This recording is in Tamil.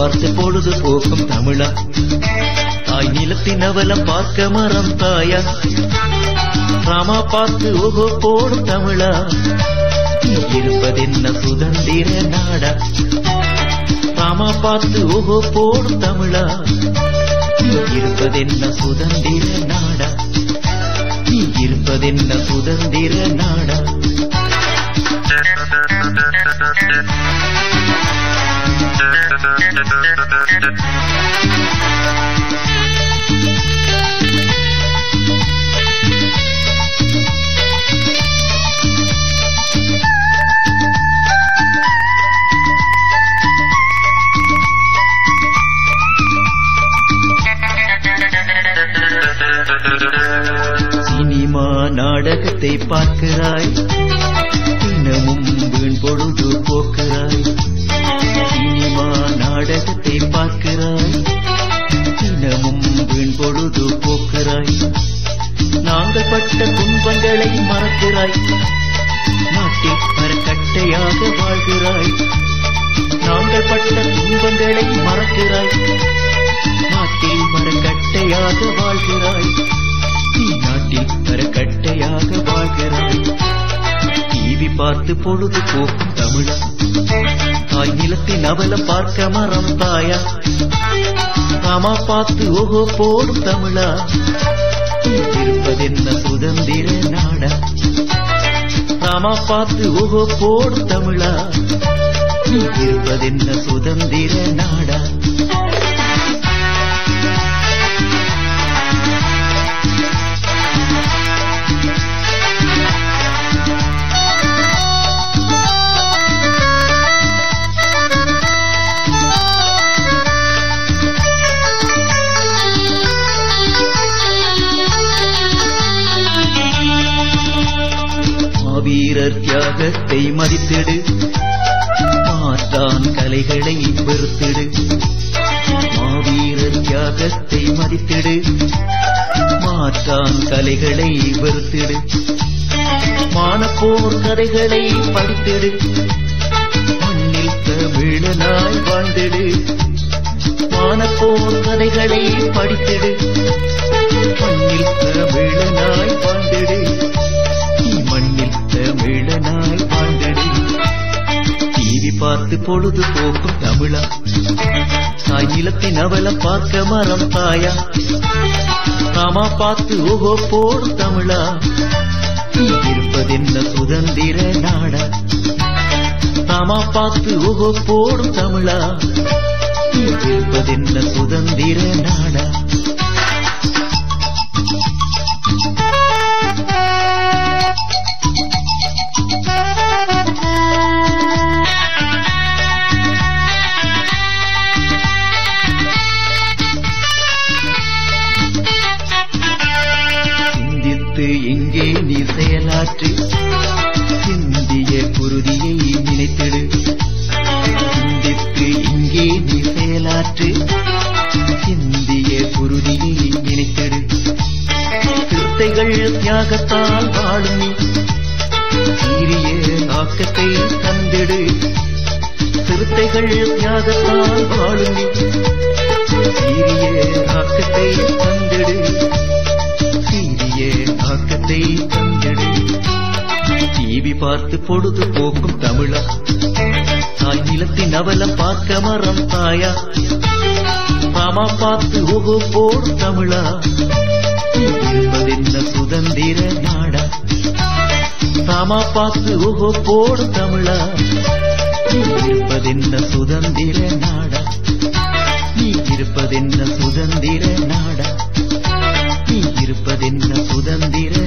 பார்த்து பொழுது போக்கும் தமிழா தாய் நிலத்தின் அவலம் பார்க்க மரம் தாயா ராமா பார்த்து ஓஹோ போடும் தமிழா நீ இருப்பதென்ன சுதந்திர நாடா ராமா பார்த்து ஓஹோ போடும் தமிழா நீ இருப்பதென்ன சுதந்திர நாடா நீ இருப்பதென்ன சுதந்திர நாடா சினிமா நாடகத்தை பார்க்கிறாய் தினமும் வீண் பொழுது போக்குறாய் சினிமா நாடகத்தை பார்க்கிறாய் தினமும் வீண் பொழுது போக்குறாய் நாங்கள் பட்ட துன்பங்களை மறக்கிறாய் நாட்டில் மரக்கட்டையாக வாழ்கிறாய் நாங்கள் பட்ட துன்பங்களை மறக்கிறாய் நாட்டில் மரக்கட்டையாக வாழ்கிறாய் நீ நாட்டில் மரக்கட்டையாக வாழ்கிறாய் டிவி பார்த்து பொழுது போக்கும் தமிழா தாய் நிலத்தின் அவலம் பார்க்க மரம் தாயா ராமா பார்த்து ஓஹோ போடும் தமிழா நீ இருப்பதென்ன சுதந்திர நாடா ராமா பார்த்து ஓஹோ போடும் தமிழா நீ இருப்பதென்ன சுதந்திர நாடா மாவீரர் தியாகத்தை மதித்திடு மாற்றான் கலைகளை வெறுத்திடு மாவீரர் தியாகத்தை மதித்திடு மாற்றான் கலைகளை வெறுத்திடு மானப்போர் கதைகளை படித்திடு மண்ணில் தமிழனாய் வாழ்ந்திடு மானப்போர் கதைகளை படித்திடு மண்ணில் தமிழனாய் வாழ்ந்திடு நீ மண்ணில் தமிழனாய் வாழ்ந்திடு டிவி பார்த்து பொழுது போக்கும் தமிழா தாய் நிலத்தின் அவலம் பார்க்க மரம் தாயா ராமா பார்த்து ஓஹோ போடும் தமிழா நீ இருப்பதென்ன சுதந்திர நாடா ராமா பார்த்து ஓஹோ போடும் தமிழா நீ இருப்பதென்ன சுதந்திர நாடா சிந்தித்து எங்கே நீ செயலாற்று சிந்திய குருதியை நினைத்திடு சிந்தித்து இங்கே நீ செயலாற்று சிந்திய குருதியை நினைத்திடு சிறுத்தைகள் தியாகத்தால் வாழும் நீ சீரிய ஆக்கத்தை தந்திடு சிறுத்தைகள் தியாகத்தால் வாழும் நீ சீரிய ஆக்கத்தை தந்திடு சீரிய ஆக்கத்தை தந்திடு டிவி பார்த்து பொழுது போக்கும் தமிழா தாய் நிலத்தின் அவலம் பார்க்க மரம் தாயா ராமா பார்த்து ஓஹோ போடும் தமிழா நீ இருப்பதென்ன சுதந்திர நாடா ராமா பார்த்து ஓஹோ போடும் தமிழா நீ இருப்பதென்ன சுதந்திர நாடா நீ இருப்பதென்ன சுதந்திர நாடா நீ இருப்பதென்ன சுதந்திர